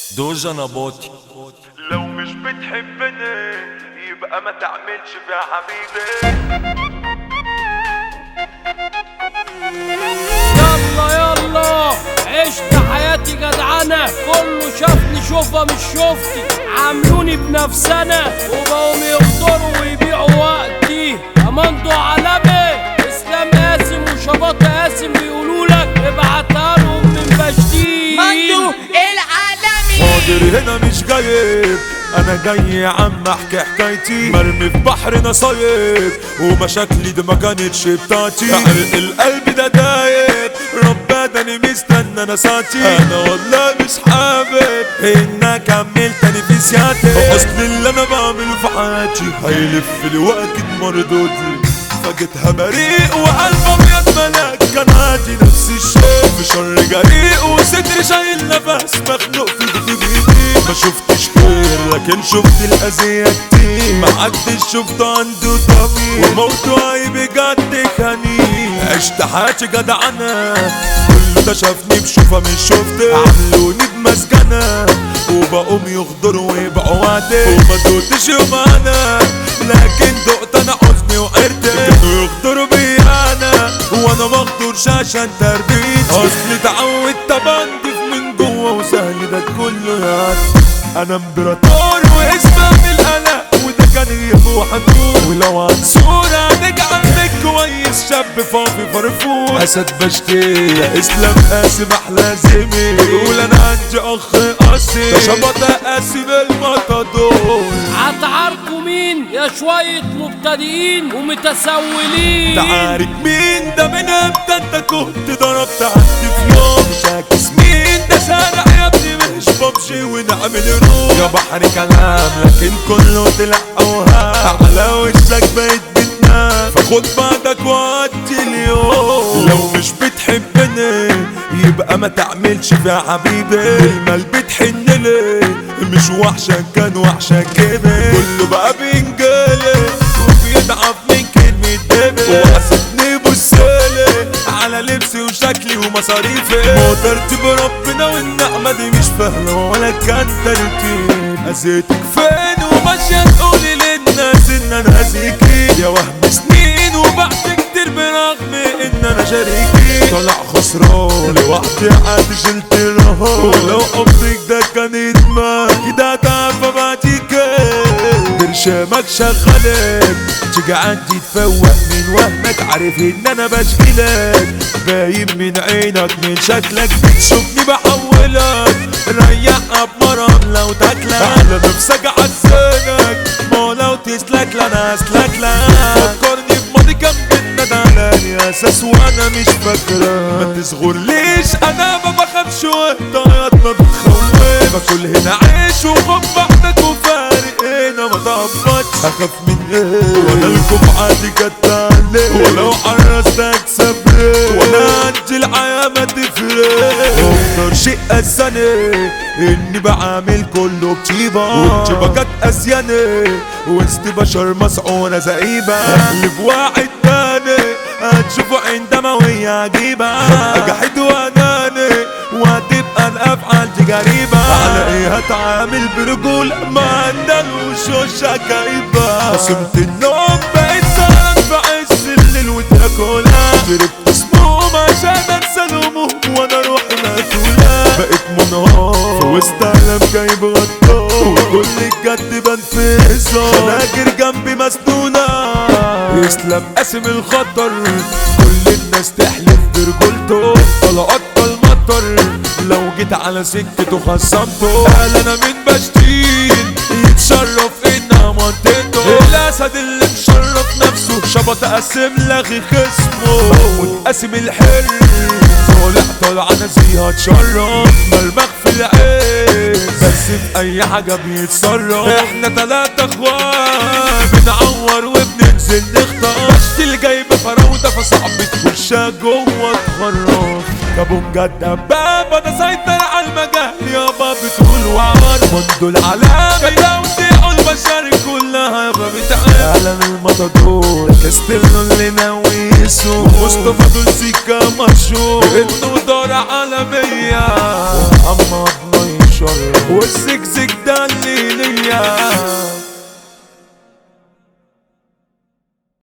دوجا نباطي لو مش بتحبني يبقى ما تعملش فيها حبيبي يلا يلا عشت حياتي جدعنة كله شافني شوفة مش شفتي عاملوني بنفسنا وبقوا يقدروا ويبيعوا وقتي اماندو عالمي اسلام قاسم وشباط قاسم بيقولوا لك ابعتها لهم من بشتي مندو العالمي حاضر هنا مش جايب انا جاي يا عم احكي حكايتي مرمي في بحر نصايب ومشاكلي دي ما كانتش بتاعتي عرق القلب ده دايب ربنا مستنى انا ساعتي انا والله مش حابب ان اكمل تاني في سياتي اصل اللي انا بعمله في حياتي هيلف لي وقت مردود فجيتها بريء وقلب ابيض ملاك كان عادي نفس الشيء في شر جريء وصدري شايل نفس مخنوق في جديدي ما شفتش خير لكن شفت الاذية كتير ما حدش شفته عنده ضمير وموضوعي بجد خنيق عشت حياتي جدعنة كله ده شافني بشوفة مش شفت عملوني بمسكنة وبقوم يغدروا ويبقوا وعدي وما دوتش يوم انا لكن دقت انا حزني وقرت كانوا يغدروا بيا انا وانا مغدورش عشان تربيتي اصلي اتعودت ابندف من جوه وسهل ده كله يعني انا امبراطور واسمعني القلق وده كان يبقى حدود ولو عن صورة نجعل لك كويس شاب فاضي فرفور اسد بشتي يا اسلام قاسم احلى زميل بقول انا عندي اخ قاسي ده شبطة قاسم المطادور هتعاركوا مين يا شوية مبتدئين ومتسولين تعارك مين ده من امتى انت كنت ضربت عندي في يوم شاكس مين ده شارع يا ابني مش بمشي ونعمل روح يا بحر كلام لكن كله طلع اوهام على وشك بقيت بتنام فخد بعدك وعدي اليوم لو مش بتحبني يبقى ما تعملش فيها حبيبي المال بتحن لي مش وحشة كان وحشة كده كله بقى بينجلي وبيضعف من كلمة بيبي وحسبني بصالي على لبسي وشكلي ومصاريفي ما ترتيب ربنا والنعمة دي مش فاهمة ولا كان ترتيب أذيتك فين وماشية تقولي للناس إن أنا هزيكي يا وهم سنين وبعد كتير برغم إن أنا شريكي طلع خسران لوحدي عاد شلت الرهان ولو قبضك ده كان يدمر كده تعرف بعديك برشامك شغلك تيجي عندي تفوق من وهمك عارف ان انا بشكلك باين من عينك من شكلك بتشوفني بحولك ريحها بمرض لو تاكلك على نفسك عسانك ما لو تسلك لا انا اسلك لك فكرني بماضي كان بينا ده على اساس وانا مش فاكرك ما تصغرليش انا ما بخافش وانت ما بتخوف باكل هنا عيش وخد بعدك وفارق هنا ما تهبطش اخاف من ايه وانا الكوب عادي جت عليه ولو حرست اكسب ايه وانا عندي الحياه ما تفرق اكتر شيء اذاني اني بعامل كله بطيبه والطيبه كانت اسياني وسط بشر مسعونه زئيبه اقلب واحد تاني هتشوفه عندما وهي عجيبه اجحد واناني وهتبقى الافعال دي غريبه على ايه هتعامل برجول ما عندنا الوشوش كئيبه قسمت النوم بقيت سهران في عز الليل وتاكلها شربت سموم عشان انسى الهموم وانا روحي مقتوله بقيت منهار في وسط عالم جايب غدار وكل الجد بان في هزار خناجر جنبي مسنونه يسلم قاسم الخطر كل الناس تحلف برجولته طلقات المطر لو جيت على سكته خصمته قال انا من بشتين يتشرف انها منطقته الاسد اللي مشرف نفسه شبط قاسم لغي خصمه محمود قاسم الحر طالع طالع نزيها تشرف مرمخ في العين بس في اي حاجه بيتصرف احنا تلاتة اخوان بنعور وبننزل نختار بشت اللي جايبه فراوده فصعب تخشها جوه تخرف كابو مجد بابا ده سيطر على المجال يابا بتقول وعمر منذ العالم كده وسيعوا البشر كلها يابا بتعال عالم المطادور كاستلو اللي ناوي يسوق مصطفى دول سيكا مشهور انه دار عالمية محمد نايش والزجزج ده اللي ليا